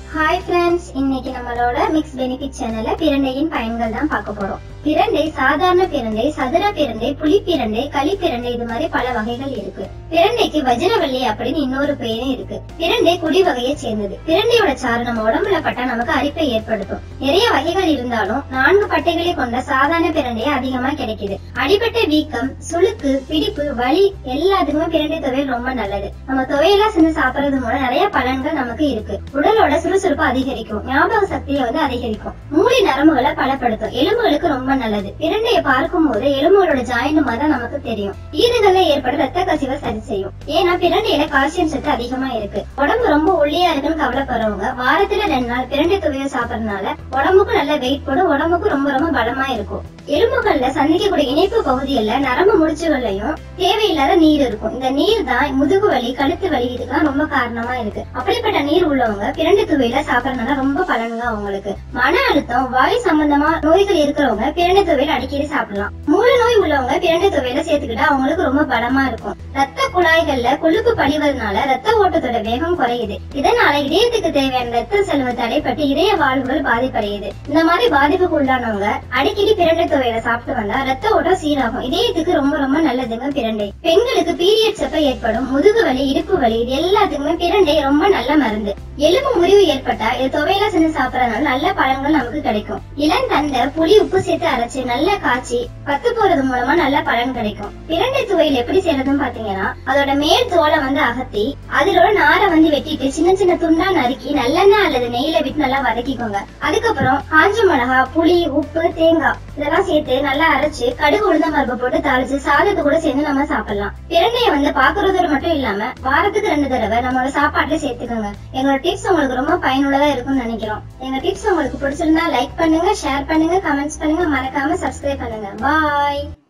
hi friends இன்னைக்கு நம்மளோட mix benefit சேனல்ல பிரண்டையின் பயன்கள் தான் பார்க்க போறோம் பிரண்டை சாதாரண பிரண்டை சதுர பிரண்டை புளி பிரண்டை களி பிரண்டை இது மாதிரி பல வகைகள் இருக்கு பிரண்டைக்கு வஜ்ரவள்ளி அப்படின்னு இன்னொரு பெயரும் இருக்கு பிரண்டை குடி வகையை சேர்ந்தது பிரண்டையோட சாறு நம்ம உடம்புல பட்டா நமக்கு அரிப்பை ஏற்படுத்தும் நிறைய வகைகள் இருந்தாலும் நான்கு பட்டைகளை கொண்ட சாதாரண பிரண்டையே அதிகமா கிடைக்குது அடிபட்ட வீக்கம் சுளுக்கு பிடிப்பு வலி எல்லாத்துக்குமே பிரண்டை துவையல் ரொம்ப நல்லது நம்ம துவையெல்லாம் செஞ்சு சாப்பிடுறது மூலம் நிறைய பலன்கள் நமக்கு இருக்கு உடலோட சுறுசுறுப்பு அதிகரிக்கும் ஞாபக சக்தியை வந்து அதிகரிக்கும் மூளை நரம்புகளை பலப்படுத்தும் எலும்புகளுக்கு ரொம்ப நல்லது பிரண்டையை பார்க்கும் போது எலும்புகளோட ஜாயிண்ட் மாதிரி தான் நமக்கு தெரியும் ஈறுகள்ல ஏற்படும் ரத்த கசிவை சரி செய்யும் ஏன்னா பிரண்டையில கால்சியம் சத்து அதிகமா இருக்கு உடம்பு ரொம்ப ஒல்லியா இருக்குன்னு கவலைப்படுறவங்க வாரத்துல ரெண்டு நாள் பிரண்டை துவையல் சாப்பிடறதுனால உடம்புக்கு நல்ல வெயிட் போடும் உடம்புக்கு ரொம்ப ரொம்ப பலமா இருக்கும் எலும்புகள்ல சந்திக்கக்கூடிய இணைப்பு பகுதியில நரம்பு முடிச்சுகள்லயும் தேவையில்லாத நீர் இருக்கும் இந்த நீர் தான் முதுகு வலி கழுத்து வலி இதுக்கெல்லாம் ரொம்ப காரணமா இருக்கு அப்படிப்பட்ட நீர் உள்ளவங்க பிரண்டு துவையில சாப்பிடறதுனால ரொம்ப பலனுங்க அவங்களுக்கு மன அழுத்தம் வாயு சம்பந்தமா நோய்கள் இருக்கிறவங்க பிரண்டு துவையில அடிக்கடி சாப்பிடலாம் மூல நோய் உள்ளவங்க பிரண்டு துவையில சேர்த்துக்கிட்டா அவங்களுக்கு ரொம்ப பலமா இருக்கும் ரத்த குழாய்கள்ல கொழுப்பு படிவதனால ரத்த ஓட்டத்தோட வேகம் குறையுது இதனால இதயத்துக்கு தேவையான ரத்த செலவு தடைப்பட்டு இதய வாழ்வுகள் பாதிப்படையுது இந்த மாதிரி பாதிப்புக்கு உள்ளானவங்க அடிக்கடி பிரண்டை துவையில சாப்பிட்டு வந்தா ரத்த ஓட்டம் சீராகும் இதயத்துக்கு ரொம்ப ரொம்ப நல்லதுங்க பிரண்டை பெண்களுக்கு பீரியட்ஸ் அப்ப ஏற்படும் முதுகு வலி இடுப்பு வலி இது எல்லாத்துக்குமே பிரண்டை ரொம்ப நல்ல மருந்து எலும்பு முறிவு ஏற்பட்டா இது துவையில செஞ்சு சாப்பிடறதுனால நல்ல பலன்கள் நமக்கு கிடைக்கும் இளந்தண்டை புளி உப்பு சேர்த்து அரைச்சு நல்லா காய்ச்சி பத்து போறது மூலமா நல்ல பலன் கிடைக்கும் பிரண்டை துவையல் எப்படி செய்யறதுன்னு பாத்தீங்கன்னா அதோட மேல் தோலை வந்து அகத்தி அதிலோட நாரை வந்து வெட்டிட்டு சின்ன சின்ன துண்டா நறுக்கி நல்லெண்ணெய் அல்லது நெய்யில விட்டு நல்லா வதக்கிக்கோங்க அதுக்கப்புறம் காஞ்ச மிளகா புளி உப்பு தேங்காய் இதெல்லாம் சேர்த்து நல்லா அரைச்சு கடுகு உளுந்தம் பருப்பு போட்டு தாளிச்சு சாதத்து கூட சேர்ந்து நம்ம சாப்பிடலாம் பிரண்டைய வந்து பாக்குறதோட மட்டும் இல்லாம வாரத்துக்கு ரெண்டு தடவை நம்மளோட சாப்பாட்டுல சேர்த்துக்கோங்க எங்களோட டிப்ஸ் உங்களுக்கு ரொம்ப பயனுள்ளதா இருக்கும்னு நினைக்கிறோம் எங்க டிப்ஸ் உங்களுக்கு பிடிச்சிருந்தா லைக் பண்ணுங்க ஷேர் பண்ணுங்க கமெண்ட்ஸ் பண்ணுங்க மறக்காம சப்ஸ்கிரைப் பண்ணுங்க பாய்